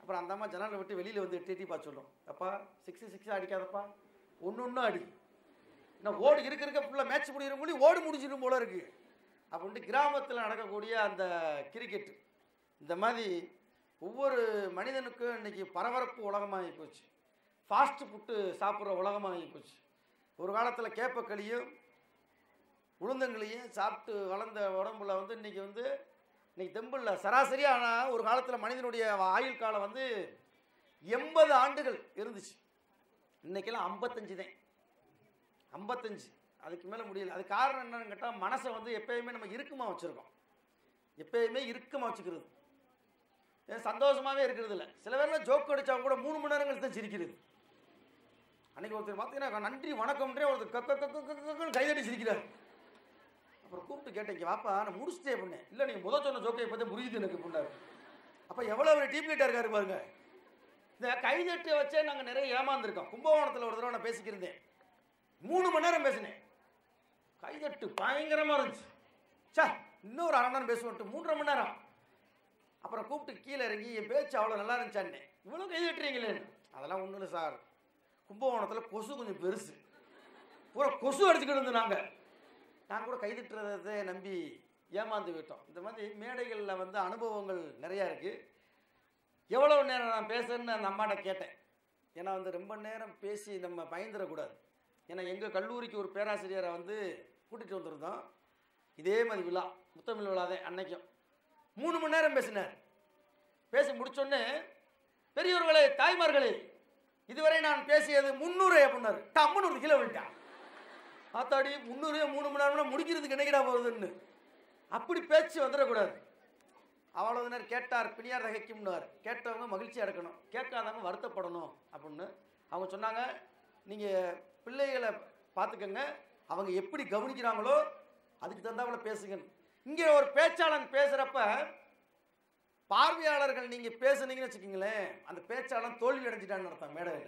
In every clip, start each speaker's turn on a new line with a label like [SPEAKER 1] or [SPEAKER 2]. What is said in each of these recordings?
[SPEAKER 1] அப்புறம் அந்த அம்மா ஜன்னலை விட்டு வெளியில் வந்து எட்டி எட்டி பார்த்து சொல்லும் அப்பா சிக்ஸ் சிக்ஸ் அடிக்காதப்பா ஒன்று ஒன்றும் அடி இன்னும் ஓடு இருக்க இருக்க ஃபுல்லாக மேட்ச் முடிகிற முடி ஓடு முடிஞ்சிடும் போல இருக்கு அப்படின்ட்டு கிராமத்தில் நடக்கக்கூடிய அந்த கிரிக்கெட் இந்த மாதிரி ஒவ்வொரு மனிதனுக்கும் இன்னைக்கு பரபரப்பு உலகமாகி போச்சு ஃபாஸ்ட் ஃபுட்டு சாப்பிட்ற உலகமாகி போச்சு ஒரு காலத்தில் கேப்பக்களியும் உளுந்தங்களையும் சாப்பிட்டு வளர்ந்த உடம்புல வந்து இன்னைக்கு வந்து இன்னைக்கு தெம்பில் சராசரியான ஒரு காலத்தில் மனிதனுடைய ஆயுள் காலம் வந்து எண்பது ஆண்டுகள் இருந்துச்சு இன்னைக்கெல்லாம் ஐம்பத்தஞ்சு தான் ஐம்பத்தஞ்சு அதுக்கு மேலே முடியல அது காரணம் என்னன்னு கேட்டால் மனசை வந்து எப்பயுமே நம்ம இறுக்கமாக வச்சுருக்கோம் எப்பயுமே இறுக்கமாக வச்சுக்கிறது ஏன் சந்தோஷமாகவே இருக்கிறது இல்லை சில பேர்லாம் ஜோக் அடித்தா கூட மூணு மணி நேரம் கழிச்சு தான் சிரிக்கிறது அன்னைக்கு ஒருத்தர் பார்த்தீங்கன்னா நன்றி வணக்கம்ன்றே ஒருத்தர் கக்க கக்க கக்க கக்கன்னு கைதட்டி சிரிக்கிறார் அப்புறம் கூப்பிட்டு கேட்டேன் இங்கே வாப்பா நான் முடிச்சுட்டே பண்ணேன் இல்லை நீங்கள் முதல் சொன்ன ஜோக்கை இப்போ தான் புரியுது எனக்கு பண்ணார் அப்போ எவ்வளோ ஒரு டீம் லீட்டாக இருக்காரு பாருங்க இந்த கைதட்டி வச்சே நாங்கள் நிறைய ஏமாந்துருக்கோம் கும்பகோணத்தில் ஒரு தடவை நான் பேசிக்கிருந்தேன் மூணு மணி நேரம் பேசினேன் கைதட்டு பயங்கரமாக இருந்துச்சு சே இன்னொரு அரை மணி நேரம் பேசுவோன்ட்டு மூன்றரை மணி நேரம் அப்புறம் கூப்பிட்டு கீழே இறங்கி என் பேச்சு அவ்வளோ நல்லா இருந்துச்சான்னே இவ்வளோ கை தட்டுறீங்களே அதெல்லாம் ஒன்றும் இல்லை சார் கும்பகோணத்தில் கொசு கொஞ்சம் பெருசு பூரா கொசு அடிச்சுக்கிட்டு இருந்து நாங்கள் நாங்கள் கூட கைதட்டுறதை நம்பி ஏமாந்து விட்டோம் இந்த மாதிரி மேடைகளில் வந்து அனுபவங்கள் நிறையா இருக்குது எவ்வளோ நேரம் நான் பேசுறேன்னு அந்த அம்மாட்ட கேட்டேன் ஏன்னா வந்து ரொம்ப நேரம் பேசி நம்ம பயந்துடக்கூடாது ஏன்னா எங்கள் கல்லூரிக்கு ஒரு பேராசிரியரை வந்து கூட்டிகிட்டு வந்திருந்தோம் இதே மாதிரி விழா முத்தமிழ் விழாதே அன்னைக்கும் மூணு மணி நேரம் பேசினார் பேசி முடிச்சோடனே பெரியவர்களே தாய்மார்களே இதுவரை நான் பேசியது முந்நூறு அப்படின்னாரு டம்முன்னு ஒரு கிலோ விட்டான் ஆத்தாடி முந்நூறு மூணு மணி நேரம்னா முடிக்கிறதுக்கு என்னைக்கிடா போகுதுன்னு அப்படி பேச்சு வந்துடக்கூடாது அவ்வளவு நேரம் கேட்டார் பிணியார் தகைக்கும்னார் கேட்டவங்க மகிழ்ச்சியாக இருக்கணும் கேட்காதவங்க வருத்தப்படணும் அப்படின்னு அவங்க சொன்னாங்க நீங்கள் பிள்ளைகளை பார்த்துக்கங்க அவங்க எப்படி கவனிக்கிறாங்களோ அதுக்கு தகுந்தாப்புல பேசுங்க இங்கே ஒரு பேச்சாளன் பேசுகிறப்ப பார்வையாளர்கள் நீங்கள் பேசுனீங்கன்னு வச்சுக்கிங்களேன் அந்த பேச்சாளன் தோல்வி அடைஞ்சிட்டான்னு அர்த்தம் மேடையில்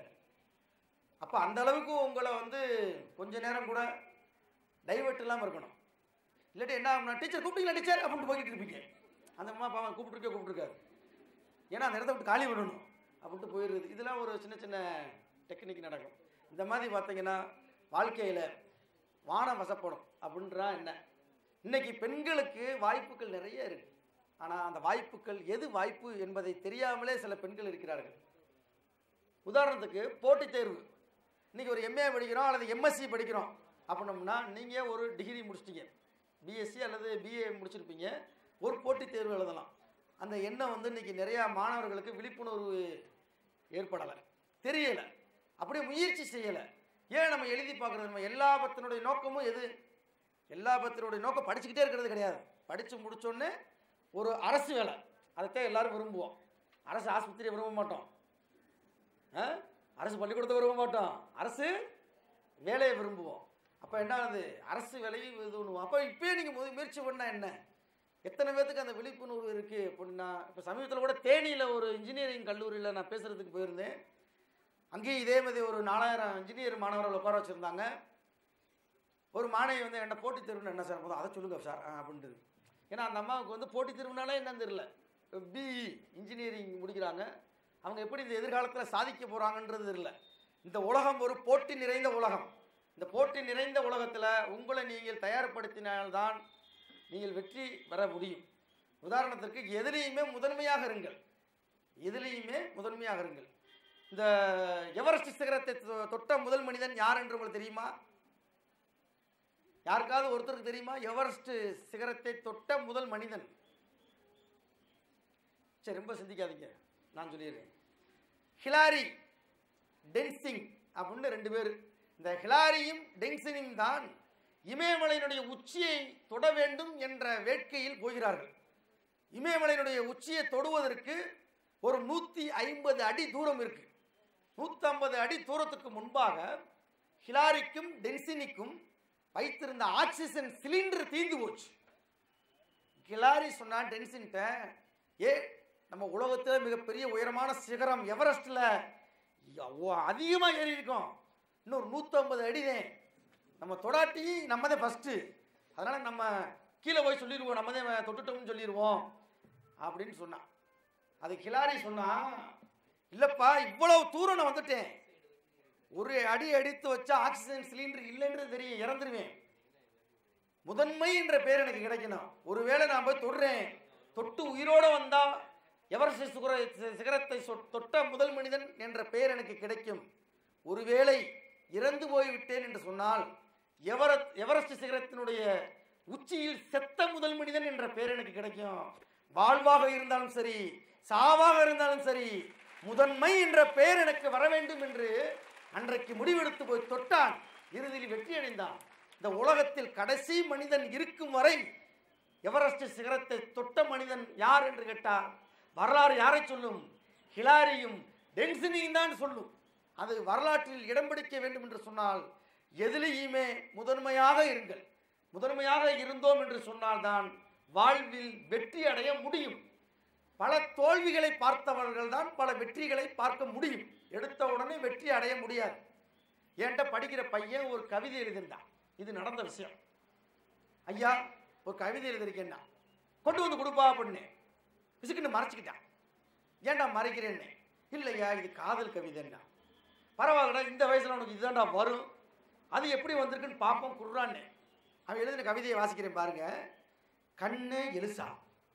[SPEAKER 1] அப்போ அந்த அளவுக்கு உங்களை வந்து கொஞ்ச நேரம் கூட டைவர்ட் இல்லாமல் இருக்கணும் இல்லாட்டி என்ன ஆகும்னா டீச்சர் கூப்பிட்டீங்களா டீச்சர் அப்படின்ட்டு போய்கிட்டு இருப்பீங்க அந்த அம்மா பாவம் கூப்பிட்டுருக்கே கூப்பிட்டுருக்காரு ஏன்னா அந்த இடத்த விட்டு காலி பண்ணணும் அப்படின்ட்டு போயிடுறது இதெல்லாம் ஒரு சின்ன சின்ன டெக்னிக் நடக்கும் இந்த மாதிரி பார்த்தீங்கன்னா வாழ்க்கையில் வானம் வசப்படும் அப்படின்றா என்ன இன்னைக்கு பெண்களுக்கு வாய்ப்புகள் நிறைய இருக்கு ஆனால் அந்த வாய்ப்புகள் எது வாய்ப்பு என்பதை தெரியாமலே சில பெண்கள் இருக்கிறார்கள் உதாரணத்துக்கு போட்டித் தேர்வு இன்றைக்கி ஒரு எம்ஏ படிக்கிறோம் அல்லது எம்எஸ்சி படிக்கிறோம் அப்படின்னோம்னா நீங்கள் ஒரு டிகிரி முடிச்சிட்டீங்க பிஎஸ்சி அல்லது பிஏ முடிச்சிருப்பீங்க ஒரு போட்டித் தேர்வு எழுதலாம் அந்த எண்ணம் வந்து இன்றைக்கி நிறையா மாணவர்களுக்கு விழிப்புணர்வு ஏற்படலை தெரியலை அப்படியே முயற்சி செய்யலை ஏன் நம்ம எழுதி பார்க்குறது நம்ம எல்லா பத்தினுடைய நோக்கமும் எது எல்லா பத்தினுடைய நோக்கம் படிச்சுக்கிட்டே இருக்கிறது கிடையாது படித்து முடிச்சோடனே ஒரு அரசு வேலை அதைத்தான் எல்லாரும் விரும்புவோம் அரசு ஆஸ்பத்திரியை விரும்ப மாட்டோம் ஆ? அரசு பள்ளிக்கூடத்தை விரும்ப மாட்டோம் அரசு வேலையை விரும்புவோம் அப்போ என்ன ஆகுது அரசு வேலையை இது பண்ணுவோம் அப்போ இப்போயே நீங்கள் முத முயற்சி பண்ணால் என்ன எத்தனை பேர்த்துக்கு அந்த விழிப்புணர்வு இருக்குது அப்படின்னா இப்போ சமீபத்தில் கூட தேனியில் ஒரு இன்ஜினியரிங் கல்லூரியில் நான் பேசுகிறதுக்கு போயிருந்தேன் அங்கேயும் இதே மாதிரி ஒரு நாலாயிரம் இன்ஜினியர் மாணவர்கள் உட்கார வச்சுருந்தாங்க ஒரு மாணவி வந்து என்ன போட்டித் தேர்வுன்னு என்ன சார் போதும் அதை சொல்லுங்க சார் ஆ, அப்படின்ட்டு ஏன்னா அந்த அம்மாவுக்கு வந்து போட்டித் தேர்வுனாலே என்னன்னு தெரியல பிஇ இன்ஜினியரிங் முடிக்கிறாங்க அவங்க எப்படி இந்த எதிர்காலத்தில் சாதிக்க போகிறாங்கன்றது தெரியல இந்த உலகம் ஒரு போட்டி நிறைந்த உலகம் இந்த போட்டி நிறைந்த உலகத்தில் உங்களை நீங்கள் தயார்படுத்தினால்தான் நீங்கள் வெற்றி பெற முடியும் உதாரணத்திற்கு எதிலையுமே முதன்மையாக இருங்கள் எதிலையுமே முதன்மையாக இருங்கள் இந்த எவரெஸ்ட் சிகரத்தை தொ- தொட்ட முதல் மனிதன் யார் என்று உங்களுக்கு தெரியுமா யாருக்காவது ஒருத்தருக்கு தெரியுமா எவரெஸ்ட் சிகரத்தை தொட்ட முதல் மனிதன் சரி ரொம்ப சிந்திக்காதீங்க நான் சொல்லிடுறேன் ஹிலாரி டென்சிங் அப்படின்னு ரெண்டு பேர் இந்த ஹிலாரியும் டென்சிங்கும் தான் இமயமலையினுடைய உச்சியை தொட வேண்டும் என்ற வேட்கையில் போகிறார்கள் இமயமலையினுடைய உச்சியை தொடுவதற்கு ஒரு நூற்றி ஐம்பது அடி தூரம் இருக்கு நூற்றம்பது அடி தூரத்துக்கு முன்பாக ஹிலாரிக்கும் டென்சினிக்கும் வைத்திருந்த ஆக்சிஜன் சிலிண்டர் தீர்ந்து போச்சு கிலாரி சொன்னா டென்சின்ட்ட ஏ நம்ம உலகத்தில் மிகப்பெரிய உயரமான சிகரம் எவரெஸ்ட்டில் அதிகமாக ஏறி இருக்கோம் இன்னொரு நூற்றம்பது அடிதான் நம்ம தொடாட்டி நம்ம தான் ஃபஸ்ட்டு அதனால் நம்ம கீழே போய் சொல்லிடுவோம் நம்ம தான் தொட்டுட்டோம்னு சொல்லிடுவோம் அப்படின்னு சொன்னான் அது கிலாரி சொன்னா இல்லப்பா இவ்வளவு தூரம் நான் வந்துட்டேன் ஒரு அடி அடித்து வச்சா ஆக்சிஜன் சிலிண்டர் இல்லைன்றது தெரியும் இறந்துருவேன் முதன்மை என்ற பேர் எனக்கு கிடைக்கணும் ஒருவேளை நான் போய் தொடுறேன் தொட்டு உயிரோட வந்தா எவரெஸ்ட் சிகர சிகரத்தை சொ- தொட்ட முதல் மனிதன் என்ற பெயர் எனக்கு கிடைக்கும் ஒருவேளை இறந்து போய்விட்டேன் என்று சொன்னால் எவரத் எவரெஸ்ட் சிகரத்தினுடைய உச்சியில் செத்த முதல் மனிதன் என்ற பெயர் எனக்கு கிடைக்கும் வாழ்வாக இருந்தாலும் சரி சாவாக இருந்தாலும் சரி முதன்மை என்ற பெயர் எனக்கு வர வேண்டும் என்று அன்றைக்கு முடிவெடுத்து போய் தொட்டான் இறுதியில் வெற்றி அடைந்தான் இந்த உலகத்தில் கடைசி மனிதன் இருக்கும் வரை எவரெஸ்ட் சிகரத்தை தொட்ட மனிதன் யார் என்று கேட்டார் வரலாறு யாரை சொல்லும் ஹிலாரியும் டென்சினியும் தான் சொல்லும் அது வரலாற்றில் இடம் பிடிக்க வேண்டும் என்று சொன்னால் எதிலேயுமே முதன்மையாக இருங்கள் முதன்மையாக இருந்தோம் என்று சொன்னால்தான் வாழ்வில் வெற்றி அடைய முடியும் பல தோல்விகளை பார்த்தவர்கள் தான் பல வெற்றிகளை பார்க்க முடியும் எடுத்த உடனே வெற்றி அடைய முடியாது என்கிட்ட படிக்கிற பையன் ஒரு கவிதை எழுதியிருந்தான் இது நடந்த விஷயம் ஐயா ஒரு கவிதை எழுதியிருக்கேன்னா கொண்டு வந்து கொடுப்பா அப்படின்னு பிசுக்குன்னு மறைச்சிக்கிட்டான் ஏன்டா மறைக்கிறேன்னு இல்லையா இது காதல் கவிதைன்னா பரவாயில்லடா இந்த வயசில் உனக்கு இதுதான்டா வரும் அது எப்படி வந்திருக்குன்னு பார்ப்போம் குர்றான்னு அவன் எழுதின கவிதையை வாசிக்கிறேன் பாருங்க கண்ணு எலுசா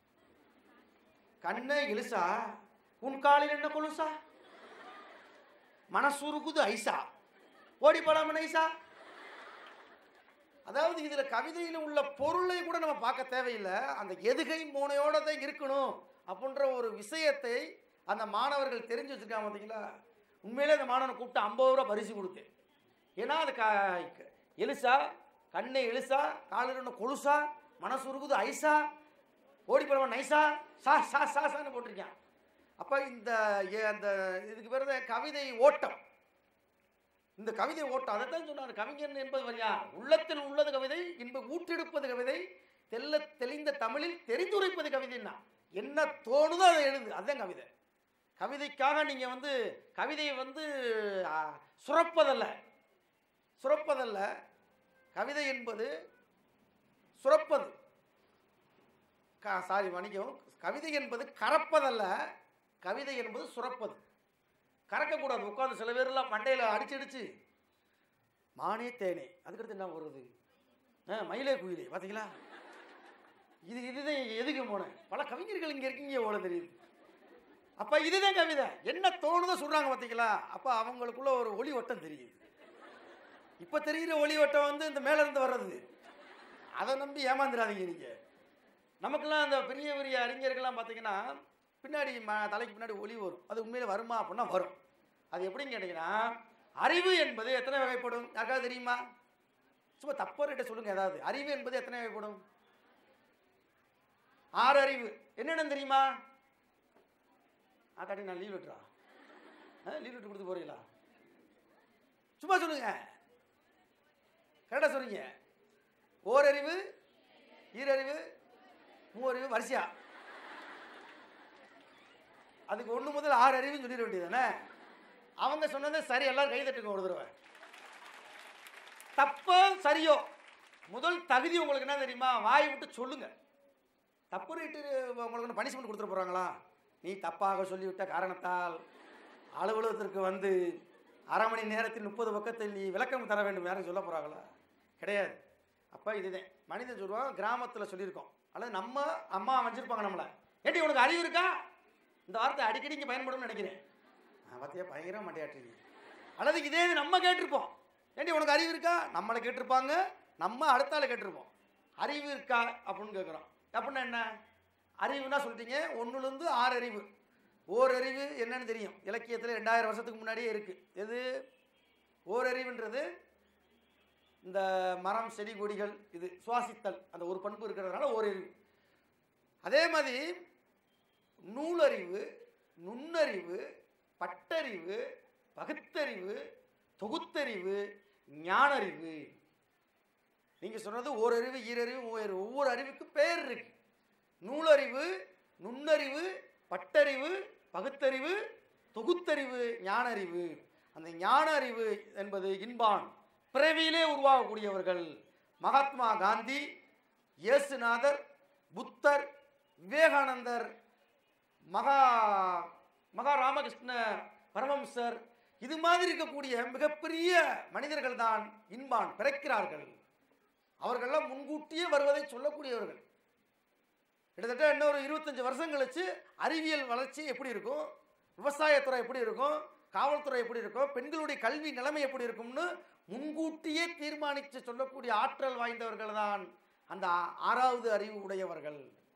[SPEAKER 1] கண்ணு எலுசா உன் காலில் என்ன கொலுசா மனசுருக்குது ஐசா ஓடி போலாம ஐசா அதாவது இதுல கவிதையில உள்ள பொருளை கூட நம்ம பார்க்க தேவையில்லை அந்த எதுகை மோனையோட தான் இருக்கணும் அப்படின்ற ஒரு விஷயத்தை அந்த மாணவர்கள் தெரிஞ்சு வச்சிருக்காங்க பார்த்தீங்களா உண்மையிலே அந்த மாணவனை கூப்பிட்டு ஐம்பது ரூபா பரிசு கொடுத்தேன் ஏன்னா அது க எலுசா கண்ணை எலுசா காலில் ஒன்று கொலுசா மனசு இருக்குது ஐசா ஓடி போறவன் நைசா சா சா சா சான்னு போட்டிருக்கான் அப்போ இந்த ஏ- அந்த இதுக்கு பேர் தான் கவிதை ஓட்டம் இந்த கவிதை ஓட்டம் அதை தான் சொன்னார் கவிஞன் என்பது வரியா உள்ளத்தில் உள்ளது கவிதை இன்ப ஊற்றெடுப்பது கவிதை தெல்ல தெளிந்த தமிழில் தெரிந்துரைப்பது கவிதைன்னா என்ன தோணுதோ அதை எழுது அதுதான் கவிதை கவிதைக்காக நீங்கள் வந்து கவிதையை வந்து ஆ, சுரப்பதல்ல சுரப்பதல்ல கவிதை என்பது சுரப்பது சாரி மன்னிக்கவும் கவிதை என்பது கறப்பதல்ல கவிதை என்பது சுரப்பது கறக்கக்கூடாது உட்காந்து சில பேர்லாம் மண்டையில் அடிச்சு அடிச்சு மானே தேனே அதுக்கடுத்து என்ன வருது ஆ மயிலே குயிலே பார்த்தீங்களா இது இதுதான் எதுக்கு போனேன் பல கவிஞர்கள் இங்கே இருக்கீங்க ஓட தெரியுது அப்போ இதுதான் கவிதை என்ன தோணுதோ சொல்கிறாங்க பார்த்தீங்களா அப்போ அவங்களுக்குள்ள ஒரு ஒளி வட்டம் தெரியுது இப்போ தெரிகிற ஒளி வட்டம் வந்து இந்த மேலே இருந்து வர்றது அதை நம்பி ஏமாந்துடாதீங்க நீங்கள் நமக்கெல்லாம் அந்த பெரிய பெரிய அறிஞர்கள்லாம் பார்த்தீங்கன்னா பின்னாடி ம தலைக்கு பின்னாடி ஒளி வரும் அது உண்மையில வருமா அப்படின்னா வரும் அது எப்படின்னு கேட்டிங்கன்னா அறிவு என்பது எத்தனை வகைப்படும் யாருக்காவது தெரியுமா சும்மா தப்பறிட்ட சொல்லுங்க ஏதாவது அறிவு என்பது எத்தனை வகைப்படும் ஆறு அறிவு என்னென்ன தெரியுமா ஆ காட்டி நான் லீவ் லெட்டரா லீவ் லெட்டர் கொடுத்து போறீங்களா சும்மா சொல்லுங்க கரெக்டாக சொல்றீங்க ஓரறிவு ஈரறிவு மூவறிவு வரிசையா அதுக்கு ஒன்று முதல் ஆறு அறிவுன்னு சொல்லிட வேண்டியதானே அவங்க சொன்னது சரி எல்லாரும் கை தட்டுங்க ஒரு தடவை தப்போ சரியோ முதல் தகுதி உங்களுக்கு என்ன தெரியுமா வாய் விட்டு சொல்லுங்க தப்பு ரைட்டு உங்களுக்கு பனிஷ்மெண்ட் கொடுத்துட போகிறாங்களா நீ தப்பாக சொல்லிவிட்ட காரணத்தால் அலுவலகத்திற்கு வந்து அரை மணி நேரத்தில் முப்பது பக்கத்தில் நீ விளக்கம் தர வேண்டும் யாரும் சொல்ல போகிறாங்களா கிடையாது அப்போ இதுதான் மனிதன் சொல்லுவான் கிராமத்தில் சொல்லியிருக்கோம் அல்லது நம்ம அம்மா வச்சிருப்பாங்க நம்மளை ஏட்டி உனக்கு அறிவு இருக்கா இந்த வார்த்தை அடிக்கடி இங்கே பயன்படும்னு நினைக்கிறேன் நான் பார்த்தியா பயங்கர மாட்டியாட்டுறீங்க அல்லது இதே இது நம்ம கேட்டிருப்போம் ஏண்டி உனக்கு அறிவு இருக்கா நம்மளை கேட்டிருப்பாங்க நம்ம அடுத்த ஆளை கேட்டிருப்போம் அறிவு இருக்கா அப்படின்னு கேட்குறோம் அப்படின்னா என்ன அறிவுனா சொல்லிட்டீங்க ஒன்றுலேருந்து ஆறு அறிவு ஓரறிவு என்னன்னு தெரியும் இலக்கியத்தில் ரெண்டாயிரம் வருஷத்துக்கு முன்னாடியே இருக்குது எது ஓரறிவுன்றது இந்த மரம் செடி கொடிகள் இது சுவாசித்தல் அந்த ஒரு பண்பு இருக்கிறதுனால ஓரறிவு அதே மாதிரி நூலறிவு நுண்ணறிவு பட்டறிவு பகுத்தறிவு தொகுத்தறிவு ஞானறிவு நீங்க சொன்னது ஓரறிவு ஈரறிவு மூவறிவு ஒவ்வொரு அறிவுக்கு பேர் இருக்கு நூலறிவு நுண்ணறிவு பட்டறிவு பகுத்தறிவு தொகுத்தறிவு ஞானறிவு அந்த ஞான அறிவு என்பது இன்பான் பிறவியிலே உருவாகக்கூடியவர்கள் மகாத்மா காந்தி இயேசுநாதர் புத்தர் விவேகானந்தர் மகா மகா ராமகிருஷ்ண பரமம்சர் இது மாதிரி இருக்கக்கூடிய மிகப்பெரிய மனிதர்கள் தான் இன்பான் பிறக்கிறார்கள் அவர்களெல்லாம் முன்கூட்டியே வருவதை சொல்லக்கூடியவர்கள் கிட்டத்தட்ட இன்னொரு இருபத்தஞ்சு வருஷம் கழிச்சு அறிவியல் வளர்ச்சி எப்படி இருக்கும் விவசாயத்துறை எப்படி இருக்கும் காவல்துறை எப்படி இருக்கும் பெண்களுடைய கல்வி நிலைமை எப்படி இருக்கும்னு முன்கூட்டியே தீர்மானித்து சொல்லக்கூடிய ஆற்றல் வாய்ந்தவர்கள் தான் அந்த ஆ- ஆறாவது அறிவு உடையவர்கள்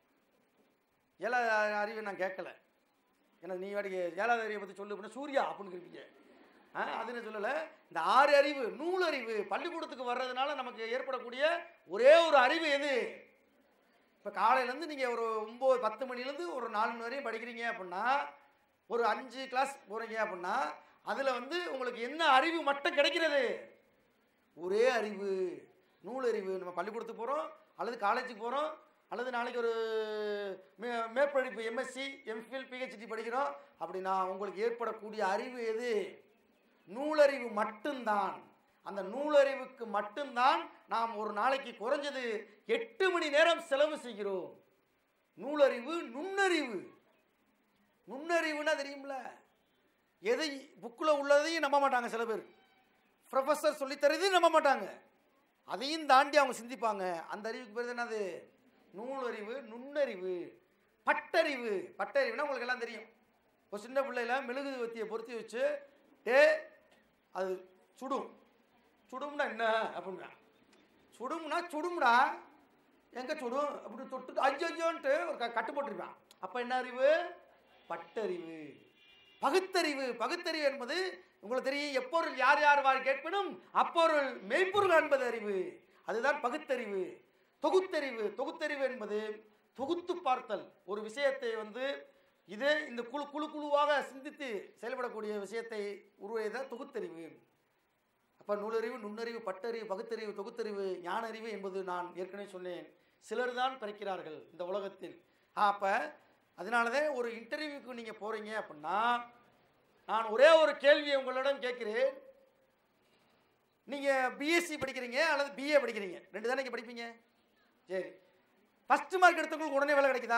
[SPEAKER 1] ஏழாவது அறிவை நான் கேட்கல ஏன்னா நீ வாடிக்கு ஏழாவது அறிவை பற்றி சொல்லு அப்படின்னா சூர்யா அப்படின்னு இருக்கீங்க ஆ அது நான் சொல்லலை இந்த ஆறு அறிவு நூலறிவு பள்ளிக்கூடத்துக்கு வர்றதுனால நமக்கு ஏற்படக்கூடிய ஒரே ஒரு அறிவு எது இப்போ காலையிலேருந்து நீங்கள் ஒரு ஒம்பது பத்து மணிலேருந்து ஒரு நாலு மணி வரையும் படிக்கிறீங்க அப்படின்னா ஒரு அஞ்சு கிளாஸ் போகிறீங்க அப்படின்னா அதில் வந்து உங்களுக்கு என்ன அறிவு மட்டும் கிடைக்கிறது ஒரே அறிவு நூலறிவு நம்ம பள்ளிக்கூடத்துக்கு போகிறோம் அல்லது காலேஜுக்கு போகிறோம் அல்லது நாளைக்கு ஒரு மே மேற்படிப்பு எம்எஸ்சி எம்ஃபில் பிஹெச்டி படிக்கிறோம் அப்படின்னா உங்களுக்கு ஏற்படக்கூடிய அறிவு எது நூலறிவு மட்டும்தான் அந்த நூலறிவுக்கு மட்டும்தான் நாம் ஒரு நாளைக்கு குறைஞ்சது எட்டு மணி நேரம் செலவு செய்கிறோம் நூலறிவு நுண்ணறிவு நுண்ணறிவுன்னா தெரியும்ல எதை புக்கில் உள்ளதையும் நம்ப மாட்டாங்க சில பேர் ப்ரொஃபஸர் சொல்லித்தரதையும் நம்ப மாட்டாங்க அதையும் தாண்டி அவங்க சிந்திப்பாங்க அந்த அறிவுக்கு பேர் என்னது நூலறிவு நுண்ணறிவு பட்டறிவு பட்டறிவுனா உங்களுக்கு எல்லாம் தெரியும் இப்போ சின்ன பிள்ளையில மெழுகுவத்தியை பொருத்தி வச்சு டே அது சுடும் சுடும்னா என்ன அப்படின்னா சுடும்னா சுடும்டா எங்க சுடும் அப்படி தொட்டு ஐயோன்ட்டு ஒரு க- கட்டு போட்டிருப்பான் அப்போ என்ன அறிவு பட்டறிவு பகுத்தறிவு பகுத்தறிவு என்பது உங்களுக்கு தெரியும் எப்பொருள் யார் யார் வார் கேட்பினும் அப்பொருள் மெய்ப்பொருள் என்பது அறிவு அதுதான் பகுத்தறிவு தொகுத்தறிவு தொகுத்தறிவு என்பது தொகுத்து பார்த்தல் ஒரு விஷயத்தை வந்து இது இந்த குழு குழு குழுவாக சிந்தித்து செயல்படக்கூடிய விஷயத்தை உருவாத தொகுத்தறிவு அப்போ நூலறிவு நுண்ணறிவு பட்டறிவு பகுத்தறிவு தொகுத்தறிவு ஞான அறிவு என்பது நான் ஏற்கனவே சொன்னேன் சிலர் தான் பிறக்கிறார்கள் இந்த உலகத்தில் அப்போ அதனால தான் ஒரு இன்டர்வியூக்கு நீங்கள் போகிறீங்க அப்படின்னா நான் ஒரே ஒரு கேள்வியை உங்களிடம் கேட்கிறேன் நீங்கள் பிஎஸ்சி படிக்கிறீங்க அல்லது பிஏ படிக்கிறீங்க ரெண்டு தானே படிப்பீங்க சரி ஃபஸ்ட்டு மார்க் எடுத்தவங்களுக்கு உடனே வேலை கிடைக்குதா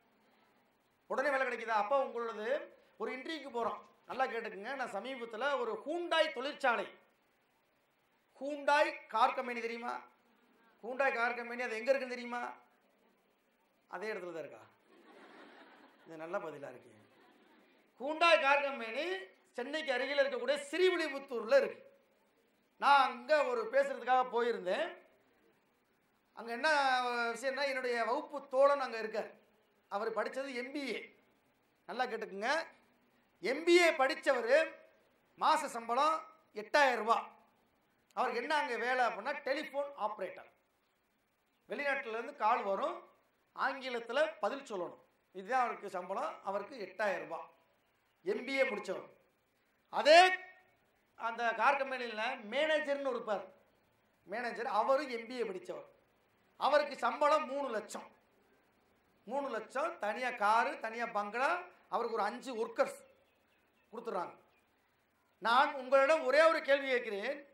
[SPEAKER 1] உடனே வேலை கிடைக்குதா அப்போ உங்களது ஒரு இன்டர்வியூக்கு போகிறோம் நல்லா கேட்டுக்குங்க நான் சமீபத்தில் ஒரு ஹூண்டாய் தொழிற்சாலை ஹூண்டாய் கார் கம்பெனி தெரியுமா ஹூண்டாய் கார் கம்பெனி அது எங்கே இருக்குன்னு தெரியுமா அதே இடத்துல தான் இருக்கா இது நல்ல பதிலாக இருக்கு ஹூண்டாய் கார் கம்பெனி சென்னைக்கு அருகில் இருக்கக்கூடிய ஸ்ரீவில்லிபுத்தூரில் இருக்கு நான் அங்கே ஒரு பேசுகிறதுக்காக போயிருந்தேன் அங்கே என்ன விஷயம்னா என்னுடைய வகுப்பு தோழன் அங்கே இருக்கார் அவர் படித்தது எம்பிஏ நல்லா கேட்டுக்குங்க எம்பிஏ படித்தவர் மாத சம்பளம் எட்டாயிரம் ரூபாய் அவருக்கு என்ன அங்கே வேலை அப்படின்னா டெலிஃபோன் ஆப்ரேட்டர் வெளிநாட்டிலேருந்து கால் வரும் ஆங்கிலத்தில் பதில் சொல்லணும் இதுதான் அவருக்கு சம்பளம் அவருக்கு எட்டாயிரம் ரூபாய் எம்பிஏ முடித்தவர் அதே அந்த கார் கம்பெனியில் மேனேஜர்னு இருப்பார் மேனேஜர் அவரும் எம்பிஏ படித்தவர் அவருக்கு சம்பளம் மூணு லட்சம் மூணு லட்சம் தனியாக காரு தனியாக பங்களா அவருக்கு ஒரு அஞ்சு ஒர்க்கர்ஸ் கொடுத்துட்றாங்க நான் உங்களிடம் ஒரே ஒரு கேள்வி கேட்கிறேன்